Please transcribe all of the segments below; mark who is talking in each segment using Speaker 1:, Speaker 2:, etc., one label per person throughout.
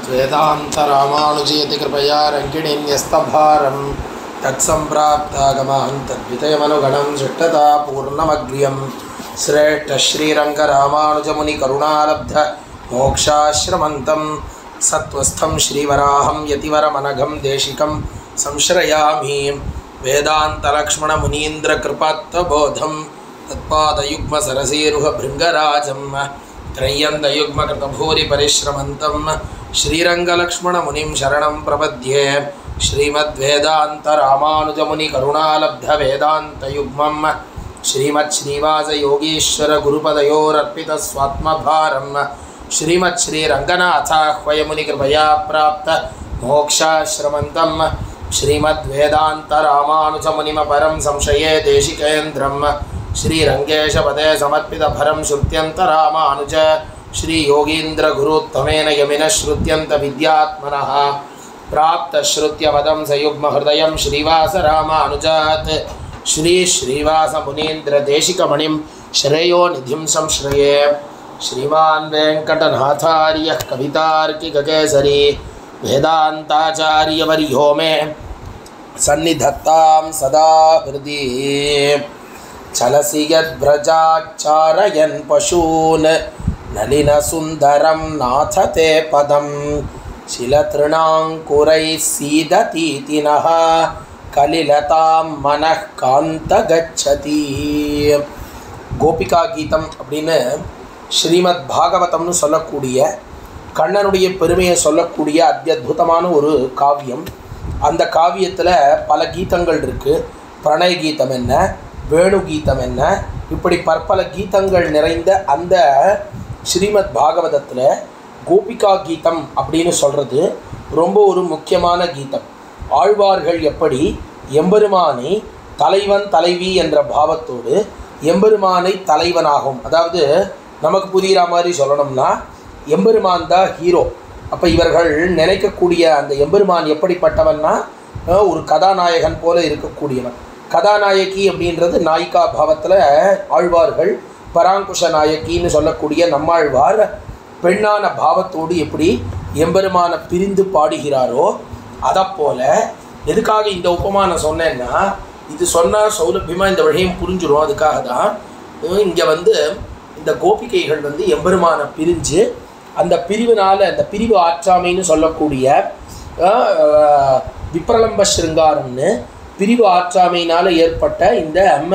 Speaker 1: वेदान्तरामानुजयति कृपया रङ्किणीन्यस्तभारं तत्सम्प्राप्तागमान् तद्वितयमनुगणं शिष्टता पूर्णमग्र्यं श्रेष्ठश्रीरङ्गरामानुजमुनिकरुणालब्ध मोक्षाश्रमन्तं सत्त्वस्थं श्रीवराहं यतिवरमनघं देशिकं संश्रयामि वेदान्तलक्ष्मणमुनीन्द्रकृपात्तबोधं तत्पादयुग्मसरसीरुहभृङ्गराजं त्रय्यन्तयुग्मकृतभूरिपरिश्रमन्तं श्रीरङ्गलक्ष्मणमुनिं शरणं प्रपद्ये श्रीमद्वेदान्तरामानुजमुनिकरुणालब्धवेदान्तयुग्मं श्रीमच्छ्रीवासयोगीश्वरगुरुपदयोरर्पितस्वात्मभारं श्रीमच्छ्रीरङ्गनाथाह्वयमुनिकृपया प्राप्त मोक्षाश्रमन्तं श्रीमद्वेदान्तरामानुजमुनिमपरं संशये देशिकेन्द्रं श्रीरङ्गेशपदे समर्पितभरं श्रुत्यन्तरामानुज श्रीयोगीन्द्रगुरुत्तमेन यमिनः श्रुत्यन्तविद्यात्मनः प्राप्तश्रुत्यपदं सयुग्महृदयं श्रीवासरामानुजात् श्रीश्रीवासमुनीन्द्रदेशिकमणिं श्रेयोनिधिं संश्रये श्रीमान् वेङ्कटनाथार्यः कवितार्किककेसरी वेदान्ताचार्यवर्यो मे सन्निधत्तां सदा हृदि चलसि यद्व्रजाच्चारयन् पशून् नलिनसुन्दरं नाथ ते पदं शिलतृणाङ्कुरैः सीदतीति नः कलिलतां मनः कान्तगच्छति கோபிகா கீதம் அப்படின்னு ஸ்ரீமத் பாகவதம்னு சொல்லக்கூடிய கண்ணனுடைய பெருமையை சொல்லக்கூடிய அத்தியுதமான ஒரு காவியம் அந்த காவியத்தில் பல கீதங்கள் இருக்குது பிரணய கீதம் என்ன வேணு கீதம் என்ன இப்படி பற்பல கீதங்கள் நிறைந்த அந்த ஸ்ரீமத் பாகவதத்தில் கோபிகா கீதம் அப்படின்னு சொல்கிறது ரொம்ப ஒரு முக்கியமான கீதம் ஆழ்வார்கள் எப்படி எம்பெருமானை தலைவன் தலைவி என்ற பாவத்தோடு எம்பெருமானை தலைவனாகும் அதாவது நமக்கு புரிகிற மாதிரி சொல்லணும்னா எம்பெருமான் தான் ஹீரோ அப்போ இவர்கள் நினைக்கக்கூடிய அந்த எம்பெருமான் எப்படிப்பட்டவன்னா அஹ், ஒரு கதாநாயகன் போல இருக்கக்கூடியவன் கதாநாயகி அப்படின்றது நாயிகா பாவத்தில் ஆழ்வார்கள் பராங்குஷ நாயகின்னு சொல்லக்கூடிய நம்மாழ்வார் பெண்ணான பாவத்தோடு எப்படி எம்பெருமானை பிரிந்து பாடுகிறாரோ அதைப்போல எதுக்காக இந்த உபமானம் சொன்னேன்னா இது சொன்னால் சௌலபியமாக இந்த விஷயம் புரிஞ்சிடும் அதுக்காக தான் இங்கே வந்து இந்த கோபிகைகள் வந்து எம்பெருமானை பிரிஞ்சு அந்த பிரிவினால் அந்த பிரிவு ஆற்றாமைன்னு சொல்லக்கூடிய அஹ், விப்ரலம்ப சிருங்காரம்னு பிரிவு ஆற்றாமையினால் ஏற்பட்ட இந்த அம்ம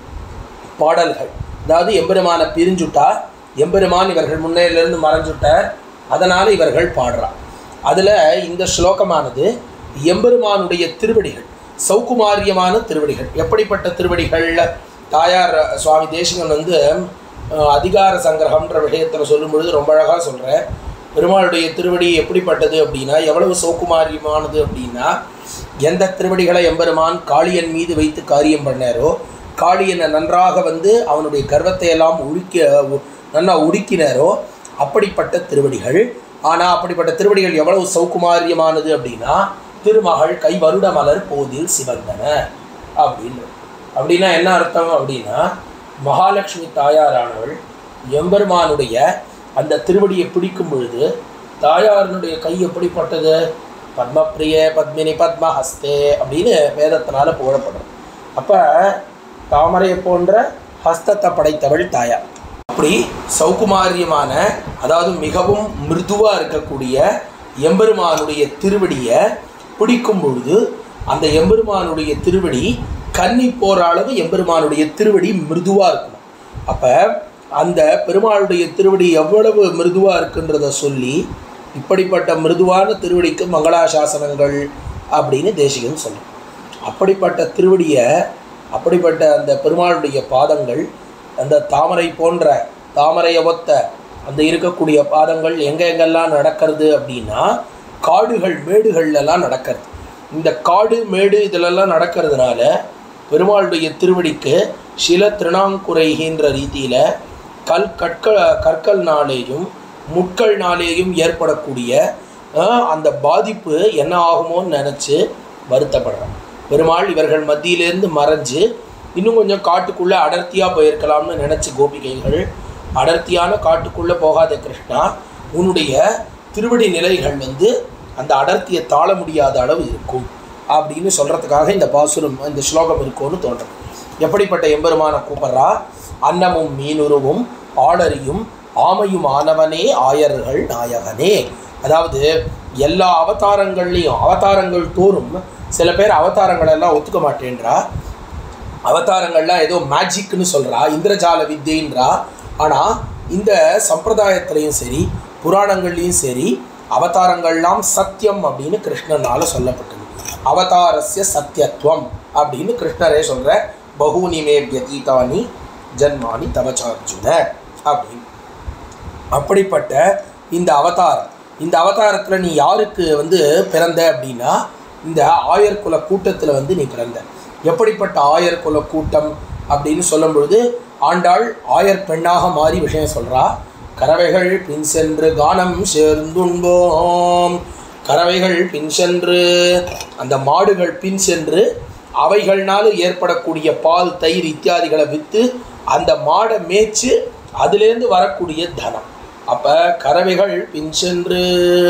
Speaker 1: பாடல்கள் அதாவது எம்பெருமானை பிரிஞ்சுட்டா எம்பெருமான் இவர்கள் முன்னையிலிருந்து மறைஞ்சுட்டார் அதனால் இவர்கள் பாடுறா அதில் இந்த ஸ்லோகமானது எம்பெருமானுடைய திருவடிகள் சௌகுமாரியமான திருவடிகள் எப்படிப்பட்ட திருவடிகள் தாயார் சுவாமி தேசிகன் வந்து அஹ், அதிகார சங்கிரகம்ன்ற விஷயத்தில் சொல்லும் பொழுது ரொம்ப அழகாக சொல்கிறேன் பெருமாளுடைய திருவடி எப்படிப்பட்டது அப்படின்னா எவ்வளவு சௌகுமாரியமானது அப்படின்னா எந்த திருவடிகளை எம்பெருமான் காளியன் மீது வைத்து காரியம் பண்ணாரோ காளியனை நன்றாக வந்து அவனுடைய கர்வத்தை எல்லாம் உழிக்க உ- நன்னா உடுக்கினாரோ அப்படிப்பட்ட திருவடிகள் ஆனால் அப்படிப்பட்ட திருவடிகள் எவ்வளவு சௌகுமாரியமானது அப்படின்னா திருமகள் கை வருட மலர் போதில் சிவந்தன அப்படின்னு அப்படின்னா என்ன அர்த்தம் அப்படின்னா மகாலட்சுமி தாயாரானவள் எம்பெருமானுடைய அந்த திருவடியை பிடிக்கும் பொழுது தாயாரினுடைய கை எப்படிப்பட்டது பத்மப்பிரிய பத்மினி பத்மஹஸ்தே அப்படின்னு வேதத்தினால புகழப்படும் அப்போ தாமரையை போன்ற ஹஸ்தத்தை படைத்தவள் தாயார் அப்படி சௌகுமாரியமான அதாவது மிகவும் மிருதுவாக இருக்கக்கூடிய எம்பெருமானுடைய திருவடியை பிடிக்கும் பொழுது அந்த எம்பெருமானுடைய திருவடி கன்னி போகிற அளவு எம்பெருமானுடைய திருவடி மிருதுவாக இருக்கணும் அப்போ அந்த பெருமாளுடைய திருவடி எவ்வளவு மிருதுவாக இருக்குன்றத சொல்லி இப்படிப்பட்ட மிருதுவான திருவடிக்கு மங்களாசாசனங்கள் அப்படின்னு தேசிகன் சொல்லும் அப்படிப்பட்ட திருவடியை அப்படிப்பட்ட அந்த பெருமாளுடைய பாதங்கள் அந்த தாமரை போன்ற தாமரையை ஒத்த அந்த இருக்கக்கூடிய பாதங்கள் எங்கே எங்கெல்லாம் நடக்கிறது அப்படின்னா காடுகள் மேடுகள்லாம் நடக்கிறது இந்த காடு மேடு இதிலெல்லாம் நடக்கிறதுனால பெருமாளுடைய திருவடிக்கு சில திருணாங்குறைகின்ற ரீதியில் கல் கற்க கற்கள்னாலேயும் முட்கள்னாலேயும் ஏற்படக்கூடிய அஹ், அந்த பாதிப்பு என்ன ஆகுமோன்னு நினச்சி வருத்தப்படுறான் பெருமாள் இவர்கள் மத்தியிலேருந்து மறைஞ்சு இன்னும் கொஞ்சம் காட்டுக்குள்ளே அடர்த்தியாக போயிருக்கலாம்னு நினச்சி கோபிகைகள் அடர்த்தியான காட்டுக்குள்ளே போகாத கிருஷ்ணா உன்னுடைய திருவடி நிலைகள் வந்து அந்த அடர்த்தியை தாழ முடியாத அளவு இருக்கும் அப்படின்னு சொல்கிறதுக்காக இந்த பாசுரம் இந்த ஸ்லோகம் இருக்கும்னு தோன்றும் எப்படிப்பட்ட எம்பெருமான கூப்பிட்றா அன்னமும் மீனுருவும் ஆளறியும் ஆமையும் ஆனவனே ஆயர்கள் நாயகனே அதாவது எல்லா அவதாரங்கள்லேயும் அவதாரங்கள் தோறும் சில பேர் அவதாரங்கள் எல்லாம் ஒத்துக்க மாட்டேன்றா அவதாரங்கள்லாம் ஏதோ மேஜிக்னு சொல்கிறா இந்திரஜால வித்தைன்றா ஆனால் இந்த சம்பிரதாயத்துலேயும் சரி புராணங்கள்லேயும் சரி அவதாரங்கள்லாம் சத்தியம் அப்படின்னு கிருஷ்ணனால் சொல்லப்பட்டது அவதாரஸ்ய சத்தியத்துவம் அப்படின்னு கிருஷ்ணரே சொல்கிற பகூனி மே வியதீதானி ஜன்மானி தவச்சார்ஜுன அப்படின்னு அப்படிப்பட்ட இந்த அவதாரம் இந்த அவதாரத்தில் நீ யாருக்கு வந்து பிறந்த அப்படின்னா இந்த ஆயர் குல கூட்டத்தில் வந்து நீ பிறந்த எப்படிப்பட்ட ஆயர் குல கூட்டம் அப்படின்னு சொல்லும் பொழுது ஆண்டாள் ஆயர் பெண்ணாக மாறி விஷயம் சொல்கிறா கறவைகள் பின் சென்று கானம் சேர்ந்துண்போம் கறவைகள் பின் சென்று அந்த மாடுகள் பின் சென்று அவைகள்னால ஏற்படக்கூடிய பால் தயிர் இத்தியாதிகளை விற்று அந்த மாடை மேய்ச்சு அதுலேருந்து வரக்கூடிய தனம் அப்போ கறவைகள் பின் சென்று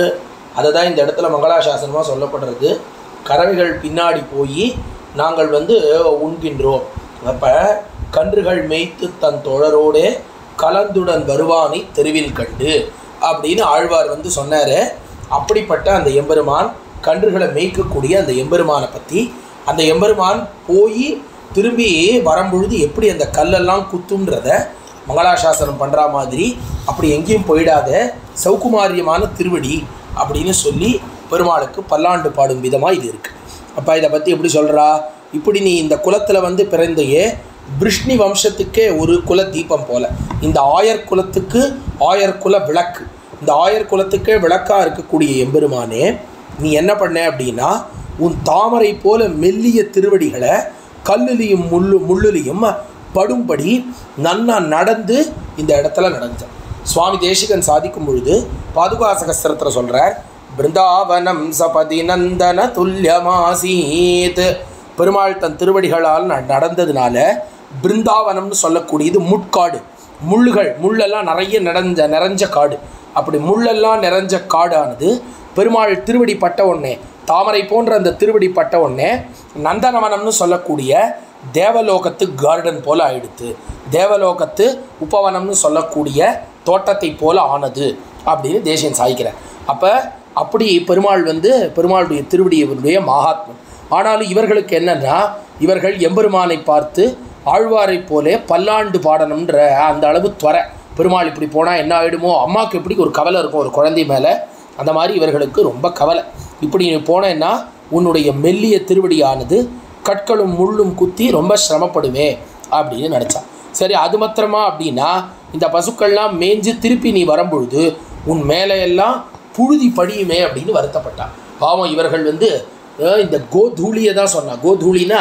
Speaker 1: அதை தான் இந்த இடத்துல மங்களாசாசனமாக சொல்லப்படுறது கறவைகள் பின்னாடி போய் நாங்கள் வந்து உண்கின்றோம் அப்போ கன்றுகள் மேய்த்து தன் தோழரோடே கலந்துடன் வருவானை தெருவில் கண்டு அப்படின்னு ஆழ்வார் வந்து சொன்னார் அப்படிப்பட்ட அந்த எம்பெருமான் கன்றுகளை மேய்க்கக்கூடிய அந்த எம்பெருமானை பற்றி அந்த எம்பெருமான் போய் திரும்பி வரும்பொழுது எப்படி அந்த கல்லெல்லாம் குத்துன்றத மங்களாசாசனம் பண்ணுற மாதிரி அப்படி எங்கேயும் போயிடாத சௌகுமாரியமான திருவடி அப்படின்னு சொல்லி பெருமாளுக்கு பல்லாண்டு பாடும் விதமாக இது இருக்குது அப்போ இதை பற்றி எப்படி சொல்கிறா இப்படி நீ இந்த குலத்தில் வந்து பிறந்தையே விஷ்ணி வம்சத்துக்கே ஒரு குல தீபம் போல இந்த ஆயர் குலத்துக்கு ஆயர் குல விளக்கு இந்த ஆயர் குலத்துக்கே விளக்காக இருக்கக்கூடிய எம்பெருமானே நீ என்ன பண்ண அப்படின்னா உன் தாமரை போல மெல்லிய திருவடிகளை கல்லுலையும் முள்ளு முள்ளுலையும் படும்படி நன்னா நடந்து இந்த இடத்துல நடந்த சுவாமி தேசிகன் சாதிக்கும் பொழுது பாதுகா சகஸ்திரத்தில் சொல்கிறார் பிருந்தாவனம் சபதி நந்தன துல்லியமாசீத் பெருமாள் தன் திருவடிகளால் ந- நடந்ததுனால பிருந்தாவனம்னு சொல்லக்கூடியது முட்காடு முள்ளுகள் முள்ளெல்லாம் நிறைய நிறைஞ்ச நிறைஞ்ச காடு அப்படி முள்ளெல்லாம் நிறைஞ்ச காடானது பெருமாள் திருவடி பட்ட உடனே தாமரை போன்ற அந்த திருவடி பட்ட உடனே நந்தனவனம்னு சொல்லக்கூடிய தேவலோகத்து கார்டன் போல ஆயிடுத்து தேவலோகத்து உபவனம்னு சொல்லக்கூடிய தோட்டத்தை போல ஆனது அப்படின்னு தேசியன் சாய்க்கிறார் அப்போ அப்படி பெருமாள் வந்து பெருமாளுடைய திருவடியவருடைய மகாத்மம் ஆனாலும் இவர்களுக்கு என்னன்னா இவர்கள் எம்பெருமானை பார்த்து ஆழ்வாரைப் போலே பல்லாண்டு பாடணுன்ற அந்த அளவு துவர பெருமாள் இப்படி போனால் என்ன ஆகிடுமோ அம்மாவுக்கு எப்படி ஒரு கவலை இருக்கும் ஒரு குழந்தை மேலே அந்த மாதிரி இவர்களுக்கு ரொம்ப கவலை இப்படி நீ போனேன்னா உன்னுடைய மெல்லிய திருவடியானது கற்களும் முள்ளும் குத்தி ரொம்ப சிரமப்படுமே அப்படின்னு நினச்சான் சரி அது மாத்திரமா அப்படின்னா இந்த பசுக்கள்லாம் மேய்ஞ்சு திருப்பி நீ வரும்பொழுது உன் மேலே எல்லாம் புழுதி படியுமே அப்படின்னு வருத்தப்பட்டான் பாவம் இவர்கள் வந்து அஹ், இந்த கோதூளியை தான் சொன்னா கோதூளினா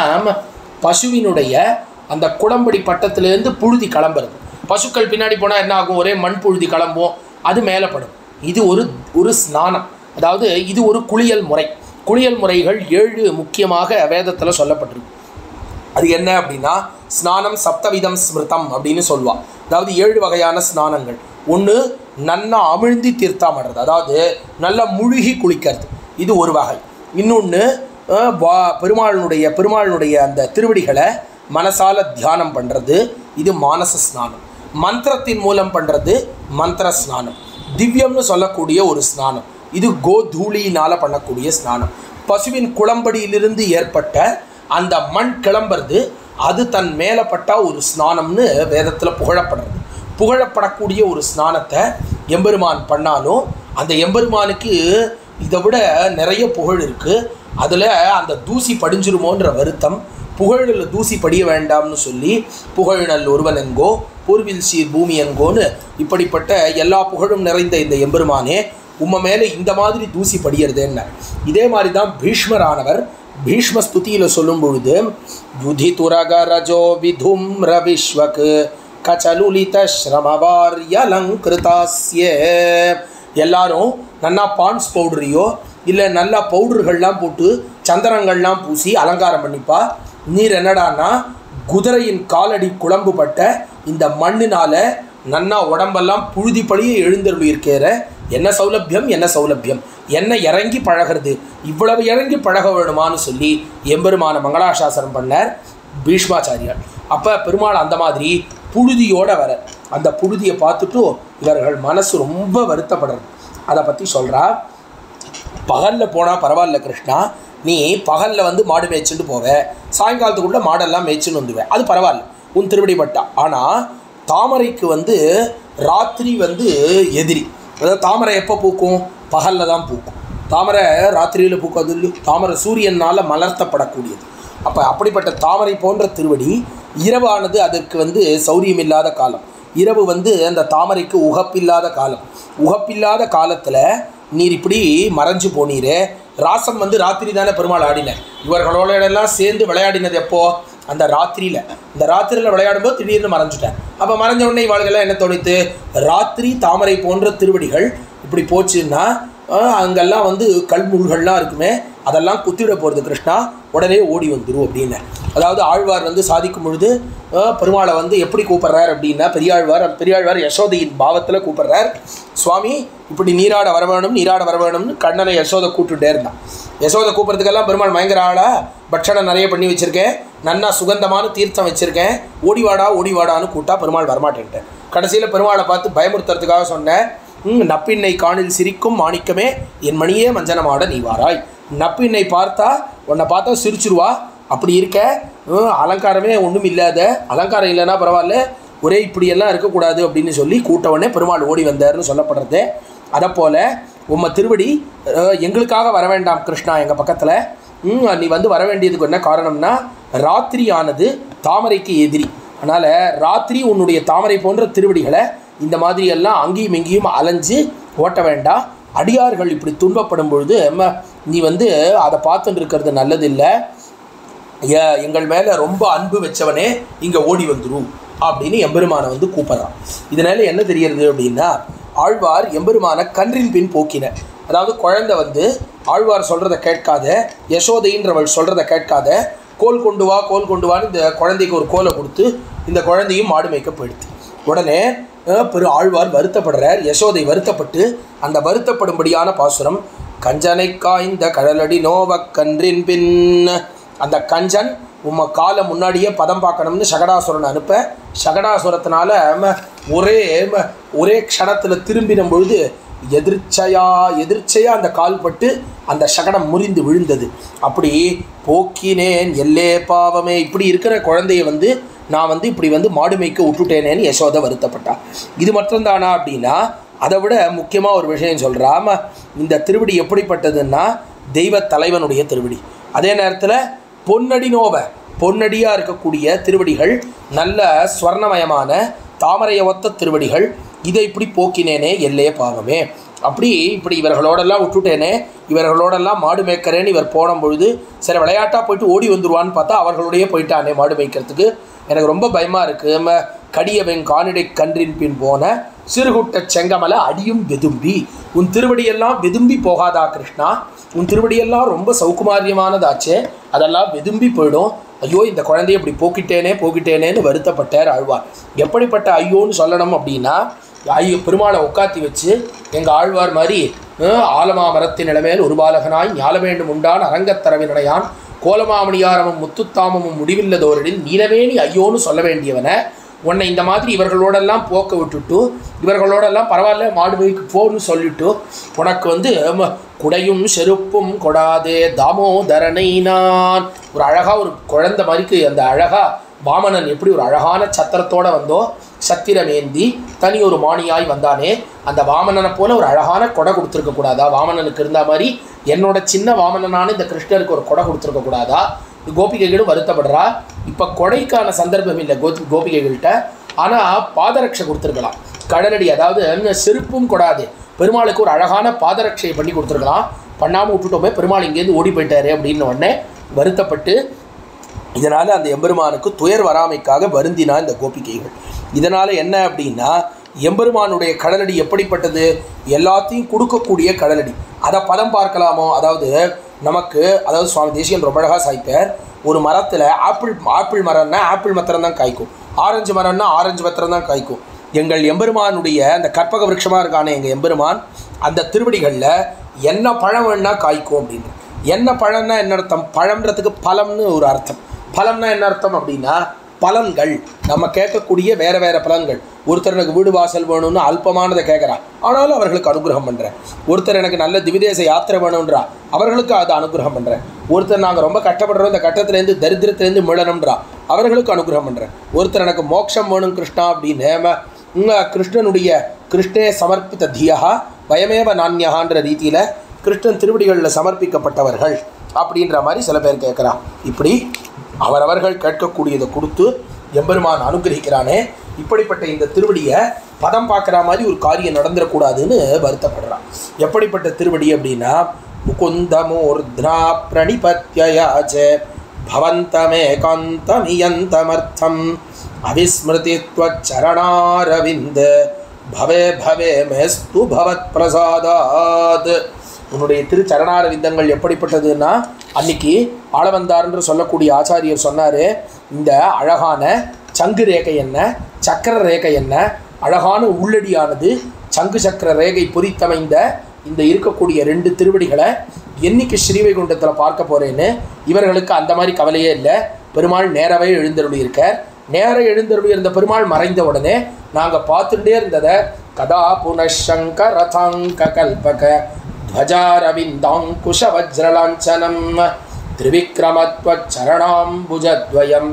Speaker 1: பசுவினுடைய அந்த குளம்படி பட்டத்திலேருந்து புழுதி கிளம்புறது பசுக்கள் பின்னாடி போனால் என்ன ஆகும் ஒரே மண் புழுதி கிளம்பும் அது மேலே படும் இது ஒரு ஒரு ஸ்நானம் அதாவது இது ஒரு குளியல் முறை குளியல் முறைகள் ஏழு முக்கியமாக வேதத்தில் சொல்லப்பட்டிருக்கு அது என்ன அப்படின்னா ஸ்நானம் சப்தவிதம் ஸ்மிருதம் அப்படின்னு சொல்லுவா அதாவது ஏழு வகையான ஸ்நானங்கள் ஒன்று நன்னா அமிழ்ந்தி தீர்த்தாமடுறது அதாவது நல்லா முழுகி குளிக்கிறது இது ஒரு வகை இன்னொன்று வா பெருமாளினுடைய பெருமாளினுடைய அந்த திருவடிகளை மனசால தியானம் பண்ணுறது இது மானச ஸ்நானம் மந்திரத்தின் மூலம் பண்ணுறது மந்திர ஸ்நானம் திவ்யம்னு சொல்லக்கூடிய ஒரு ஸ்நானம் இது கோதூளியினால் பண்ணக்கூடிய ஸ்நானம் பசுவின் குளம்படியிலிருந்து ஏற்பட்ட அந்த மண் கிளம்புறது அது தன் மேலே பட்டா ஒரு ஸ்நானம்னு வேதத்தில் புகழப்படுறது புகழப்படக்கூடிய ஒரு ஸ்நானத்தை எம்பெருமான் பண்ணாலும் அந்த எம்பெருமானுக்கு இதை விட நிறைய புகழ் இருக்குது அதில் அந்த தூசி படிஞ்சிருமோன்ற வருத்தம் புகழில் தூசி படிய வேண்டாம்னு சொல்லி புகழ்நல் ஒருவன் என்கோ பூர்வில் சீர் பூமி என்கோன்னு இப்படிப்பட்ட எல்லா புகழும் நிறைந்த இந்த எம்பெருமானே உம்ம மேலே இந்த மாதிரி தூசி படியறது என்ன இதே மாதிரி தான் பீஷ்மரானவர் பீஷ்ம ஸ்துதியில் சொல்லும் பொழுது யுதி துரகரஜோ விதும்ர விஸ்வக் கச்சலுலித ஸ்ரமவாரியலங்கிருதாஸ்ய எல்லாரும் நன்னா பான்ஸ் பவுடரையோ இல்லை நல்லா பவுடர்கள்லாம் போட்டு சந்தனங்கள்லாம் பூசி அலங்காரம் பண்ணிப்பா நீர் என்னடான்னா குதிரையின் காலடி குழம்புப்பட்ட இந்த மண்ணினால நன்னா உடம்பெல்லாம் புழுதிப்படியே எழுந்தருளி இருக்கிற என்ன சௌலபியம் என்ன சௌலபியம் என்ன இறங்கி பழகிறது இவ்வளவு இறங்கி பழக வேணுமான்னு சொல்லி எம்பெருமான மங்களாசாசனம் பண்ணார் பீஷ்மாச்சாரியார் அப்போ பெருமாள் அந்த மாதிரி புழுதியோட வர அந்த புழுதியை பார்த்துட்டு இவர்கள் மனசு ரொம்ப வருத்தப்படுறது அதை பற்றி சொல்கிறா பகலில் போனால் பரவாயில்ல கிருஷ்ணா நீ பகலில் வந்து மாடு மேய்ச்சிட்டு போவ சாயங்காலத்துக்குள்ளே மாடெல்லாம் மேய்ச்சின்னு வந்துவேன் அது பரவாயில்ல உன் திருவடி பட்டா ஆனால் தாமரைக்கு வந்து ராத்திரி வந்து எதிரி அதாவது தாமரை எப்போ பூக்கும் பகலில் தான் பூக்கும் தாமரை ராத்திரியில் பூக்காது இல்லையோ தாமரை சூரியனால் மலர்த்தப்படக்கூடியது அப்போ அப்படிப்பட்ட தாமரை போன்ற திருவடி இரவானது அதற்கு வந்து சௌரியம் இல்லாத காலம் இரவு வந்து அந்த தாமரைக்கு உகப்பில்லாத காலம் உகப்பில்லாத காலத்தில் நீர் இப்படி மறைஞ்சு போனீரே ராசம் வந்து ராத்திரி தானே பெருமாள் ஆடின இவர்களோட எல்லாம் சேர்ந்து விளையாடினது எப்போ அந்த ராத்திரியில் இந்த ராத்திரியில் விளையாடும்போது திடீர்னு மறைஞ்சிட்டேன் அப்போ மறைஞ்ச உடனே இவாளுகெல்லாம் என்ன தோணித்து ராத்திரி தாமரை போன்ற திருவடிகள் இப்படி போச்சுன்னா ஆஹ், அங்கெல்லாம் வந்து கல்முள்கள்லாம் இருக்குமே அதெல்லாம் குத்திவிட போகிறது கிருஷ்ணா உடனே ஓடி வந்துரும் அப்படின்னு அதாவது ஆழ்வார் வந்து சாதிக்கும் பொழுது ஆஹ், பெருமாளை வந்து எப்படி கூப்பிட்றார் அப்படின்னா பெரியாழ்வார் பெரியாழ்வார் யசோதையின் பாவத்தில் கூப்பிட்றார் சுவாமி இப்படி நீராட வர வேணும் நீராட வர வேணும்னு கண்ணனை யசோதை கூப்பிட்டுட்டே இருந்தான் யசோதை கூப்பிட்றதுக்கெல்லாம் பெருமாள் பயங்கர ஆளா பட்சணம் நிறைய பண்ணி வச்சுருக்கேன் நன்னா சுகந்தமான தீர்த்தம் வச்சுருக்கேன் ஓடிவாடா ஓடிவாடான்னு கூட்டா பெருமாள் வரமாட்டேன்ட்டேன் கடைசியில் பெருமாளை பார்த்து பயமுறுத்துறதுக்காக சொன்னேன் ம் நப்பின்னை காணில் சிரிக்கும் மாணிக்கமே என் மணியே மஞ்சனமாட நீ வாராய் நப்பின்னை பார்த்தா உன்னை பார்த்தா சிரிச்சிருவா அப்படி இருக்க ம், அலங்காரமே ஒன்றும் இல்லாத அலங்காரம் இல்லைன்னா பரவாயில்ல ஒரே இப்படியெல்லாம் இருக்கக்கூடாது அப்படின்னு சொல்லி கூட்டவுடனே பெருமாள் ஓடி வந்தார்னு சொல்லப்படுறது அதை போல் உம்ம திருவடி அஹ், எங்களுக்காக வர வேண்டாம் கிருஷ்ணா எங்கள் பக்கத்தில் ம், நீ வந்து வர வேண்டியதுக்கு என்ன காரணம்னா ராத்திரியானது தாமரைக்கு எதிரி அதனால் ராத்திரி உன்னுடைய தாமரை போன்ற திருவடிகளை இந்த மாதிரி எல்லாம் அங்கேயும் இங்கேயும் அலைஞ்சு ஓட்ட வேண்டாம் அடியார்கள் இப்படி துன்பப்படும் பொழுது அம்மா, நீ வந்து அதை பார்த்துட்டு இருக்கிறது நல்லதில்லை ஏ- எங்கள் மேலே ரொம்ப அன்பு வச்சவனே இங்கே ஓடி வந்துரும் அப்படின்னு எம்பெருமானை வந்து கூப்பிட்றான் இதனால என்ன தெரியறது அப்படின்னா ஆழ்வார் எம்பெருமானை கன்றின் பின் போக்கின அதாவது குழந்தை வந்து ஆழ்வார் சொல்கிறத கேட்காத யசோதைன்றவள் சொல்கிறத கேட்காத கோல் கொண்டு வா கோல் கொண்டு வான்னு இந்த குழந்தைக்கு ஒரு கோலை கொடுத்து இந்த குழந்தையும் மாடு மேய்க்க போயிடுது உடனே அஹ், பெரு ஆழ்வார் வருத்தப்படுறார் யசோதை வருத்தப்பட்டு அந்த வருத்தப்படும்படியான பாசுரம் கஞ்சனை காய்ந்த கடலடி நோவக் கன்றின் பின் அந்த கஞ்சன் உம்ம காலை முன்னாடியே பதம் பார்க்கணும்னு சகடாசுரன் அனுப்ப சகடாசுரத்தினால ம, ஒரே ம, ஒரே க்ஷணத்தில் திரும்பின பொழுது எதிர்ச்சையா எதிர்ச்சையா அந்த கால் பட்டு அந்த சகடம் முறிந்து விழுந்தது அப்படி போக்கினேன் எல்லே பாவமே இப்படி இருக்கிற குழந்தைய வந்து நான் வந்து இப்படி வந்து மாடு மேய்க்க விட்டுட்டேனேன்னு யசோதை வருத்தப்பட்டா இது மட்டும்தானா அப்படின்னா அதை விட முக்கியமாக ஒரு விஷயம் சொல்கிறாம இந்த திருவடி எப்படிப்பட்டதுன்னா தெய்வ தலைவனுடைய திருவடி அதே நேரத்தில் பொன்னடி நோவ பொன்னடியாக இருக்கக்கூடிய திருவடிகள் நல்ல ஸ்வர்ணமயமான தாமரைய ஒத்த திருவடிகள் இதை இப்படி போக்கினேனே எல்லே பாவமே அப்படி இப்படி இவர்களோடெல்லாம் விட்டுட்டேனே இவர்களோடெல்லாம் மாடு மேய்க்கிறேன்னு இவர் போன பொழுது சரி விளையாட்டாக போயிட்டு ஓடி வந்துருவான்னு பார்த்தா அவர்களுடைய போயிட்டானே மாடு மேய்க்கிறதுக்கு எனக்கு ரொம்ப பயமாக இருக்குது நம்ம கடியவன் காணிடை கன்றின் பின் போன சிறுகுட்ட செங்கமல அடியும் வெதும்பி உன் திருவடியெல்லாம் வெதும்பி போகாதா கிருஷ்ணா உன் திருவடியெல்லாம் ரொம்ப சௌகுமாரியமானதாச்சே அதெல்லாம் வெதும்பி போயிடும் ஐயோ இந்த குழந்தைய இப்படி போக்கிட்டேனே போக்கிட்டேனேன்னு வருத்தப்பட்டார் ஆழ்வார் எப்படிப்பட்ட ஐயோன்னு சொல்லணும் அப்படின்னா ஐயோ பெருமாளை உட்காத்தி வச்சு எங்கள் ஆழ்வார் மாதிரி அஹ், ஆலமா மரத்தின் நிலமேல் ஒரு பாலகனாய் ஞால வேண்டும் உண்டான் அரங்கத்தரவினுடையான் கோலமாமணியாரமும் முத்துத்தாமமும் முடிவில்லதோரிடில் நீலவேணி ஐயோன்னு சொல்ல வேண்டியவனை உன்னை இந்த மாதிரி இவர்களோடெல்லாம் போக்க விட்டுட்டு இவர்களோடெல்லாம் பரவாயில்ல மாடு மேய்க்கு போன்னு சொல்லிட்டு உனக்கு வந்து ம, குடையும் செருப்பும் கொடாதே தாமோதரனை நான் ஒரு அழகா ஒரு குழந்தை மாதிரிக்கு அந்த அழகா வாமனன் எப்படி ஒரு அழகான சத்திரத்தோட வந்தோ சத்திரமேந்தி தனி ஒரு மானியாய் வந்தானே அந்த வாமனனை போல ஒரு அழகான கொடை கொடுத்துருக்க கூடாதா வாமனனுக்கு இருந்த மாதிரி என்னோட சின்ன வாமனனான இந்த கிருஷ்ணருக்கு ஒரு கொடை கொடுத்துருக்க கூடாதா கோபிகைகளும் வருத்தப்படுறா இப்போ கொடைக்கான சந்தர்ப்பம் இல்லை கோ கோபிகைகள்கிட்ட ஆனால் பாதரட்சை கொடுத்துருக்கலாம் கடலடி அதாவது என்ன செருப்பும் கொடாது பெருமாளுக்கு ஒரு அழகான பாதரட்சையை பண்ணி கொடுத்துருக்கலாம் பண்ணாமல் விட்டுட்டோமே பெருமாள் இங்கேருந்து ஓடி போயிட்டாரு அப்படின்னு உடனே வருத்தப்பட்டு இதனால் அந்த எம்பெருமானுக்கு துயர் வராமைக்காக வருந்தினா இந்த கோபிகைகள் இதனால் என்ன அப்படின்னா எம்பெருமானுடைய கடலடி எப்படிப்பட்டது எல்லாத்தையும் கொடுக்கக்கூடிய கடலடி அதை பதம் பார்க்கலாமோ அதாவது நமக்கு அதாவது சுவாமி தேசியன் ரொம்ப அழகாக சாய்ப்பார் ஒரு மரத்தில் ஆப்பிள் ஆப்பிள் மரம்னா ஆப்பிள் மத்திரம் தான் காய்க்கும் ஆரஞ்சு மரம்னா ஆரஞ்சு மத்திரம் தான் காய்க்கும் எங்கள் எம்பெருமானுடைய அந்த கற்பக விருட்சமாக இருக்கானே எங்கள் எம்பெருமான் அந்த திருவடிகளில் என்ன பழம் வேணா காய்க்கும் அப்படின்னு என்ன பழம்னா என்ன அர்த்தம் பழம்ன்றதுக்கு பழம்னு ஒரு அர்த்தம் பழம்னா என்ன அர்த்தம் அப்படின்னா பலன்கள் நம்ம கேட்கக்கூடிய வேற வேற பலன்கள் ஒருத்தர் எனக்கு வீடு வாசல் வேணும்னு அல்பமானதை கேட்குறான் ஆனாலும் அவர்களுக்கு அனுகிரகம் பண்ணுறேன் ஒருத்தர் எனக்கு நல்ல திவிதேச யாத்திரை வேணுன்றா அவர்களுக்கு அது அனுகிரகம் பண்ணுறேன் ஒருத்தர் நாங்கள் ரொம்ப கஷ்டப்படுறோம் இந்த கட்டத்துலேருந்து தரித்திரத்துலேருந்து மிளணும்ன்றா அவர்களுக்கு அனுகிரகம் பண்ணுறேன் ஒருத்தர் எனக்கு மோட்சம் வேணும் கிருஷ்ணா அப்படின்னு உங்கள் கிருஷ்ணனுடைய கிருஷ்ணே சமர்ப்பித்த தியா பயமேவ நான்யகான்ற ரீதியில் கிருஷ்ணன் திருவடிகளில் சமர்ப்பிக்கப்பட்டவர்கள் அப்படின்ற மாதிரி சில பேர் கேட்குறான் இப்படி அவரவர்கள் கேட்கக்கூடியதை கொடுத்து எம்பெருமான் அனுகிரகிக்கிறானே இப்படிப்பட்ட இந்த திருவடியை பதம் பார்க்குற மாதிரி ஒரு காரியம் நடந்துடக்கூடாதுன்னு வருத்தப்படுறான் எப்படிப்பட்ட திருவடி அப்படின்னா முகுந்தமூர்த்னா பிரணிபத்யயாச்ச பவந்தமேகாந்தமியந்தமர்த்தம் அவிஸ்மிருதித்வச்சரணாரவிந்த பவே பவே மேஸ்து பவத் பிரசாதாத் உன்னுடைய திருச்சரணார விந்தங்கள் எப்படிப்பட்டதுன்னா அன்னைக்கு ஆளவந்தார்ன்று சொல்லக்கூடிய ஆச்சாரியர் சொன்னார் இந்த அழகான சங்கு ரேகை என்ன சக்கர ரேகை என்ன அழகான உள்ளடியானது சங்கு சக்கர ரேகை பொறித்தமைந்த இந்த இருக்கக்கூடிய ரெண்டு திருவடிகளை என்னைக்கு ஸ்ரீவைகுண்டத்தில் பார்க்க போகிறேன்னு இவர்களுக்கு அந்த மாதிரி கவலையே இல்லை பெருமாள் நேரவே எழுந்தருளி இருக்கார் நேர எழுந்தருளி இருந்த பெருமாள் மறைந்த உடனே நாங்கள் பார்த்துட்டே இருந்ததை கதா புனஷங்க ரதாங்க கல்பக ध्वजारविन्दाङ्कुशवज्रलाञ्छनं त्रिविक्रमत्वச்சரணாம்புஜத்வயம்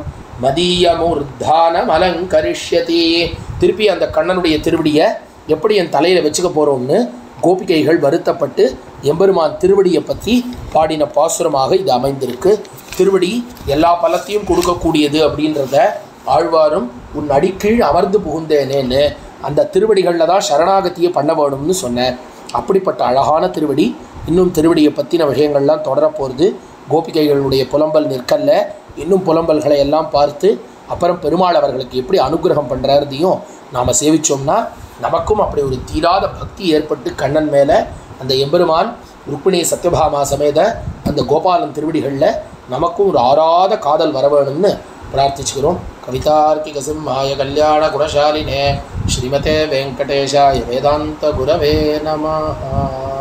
Speaker 1: மதியமூர்தானமலங்கரிஷ்யதி திருப்பி அந்த கண்ணனுடைய திருவடியை எப்படி என் தலையில் வச்சுக்க போகிறோம்னு கோபிகைகள் வருத்தப்பட்டு எம்பெருமான் திருவடியை பற்றி பாடின பாசுரமாக இது அமைந்திருக்கு திருவடி எல்லா பலத்தையும் கொடுக்கக்கூடியது அப்படின்றத ஆழ்வாரும் உன் அடிக்கீழ் அமர்ந்து புகுந்தேனேன்னு அந்த திருவடிகளில் தான் சரணாகதியை பண்ண வேணும்னு சொன்னேன் அப்படிப்பட்ட அழகான திருவடி இன்னும் திருவடியை பற்றின விஷயங்கள்லாம் தொடரப்போகிறது கோபிகைகளுடைய புலம்பல் நிற்கல்ல இன்னும் புலம்பல்களை எல்லாம் பார்த்து அப்புறம் பெருமாள் அவர்களுக்கு எப்படி அனுகிரகம் பண்ணுறாரதையும் நாம் சேவிச்சோம்னா நமக்கும் அப்படி ஒரு தீராத பக்தி ஏற்பட்டு கண்ணன் மேலே அந்த எம்பெருமான் ருக்மிணி சத்யபாமா சமேத அந்த கோபாலன் திருவடிகளில் நமக்கும் ஒரு ஆறாத காதல் வர வேணும்னு பிரார்த்திச்சுக்கிறோம் கவிதார்க்கிக சிம்ஹாய கல்யாண குணசாலினே ஸ்ரீமதே வெங்கடேஷாய வேதாந்த குரவே நமஹ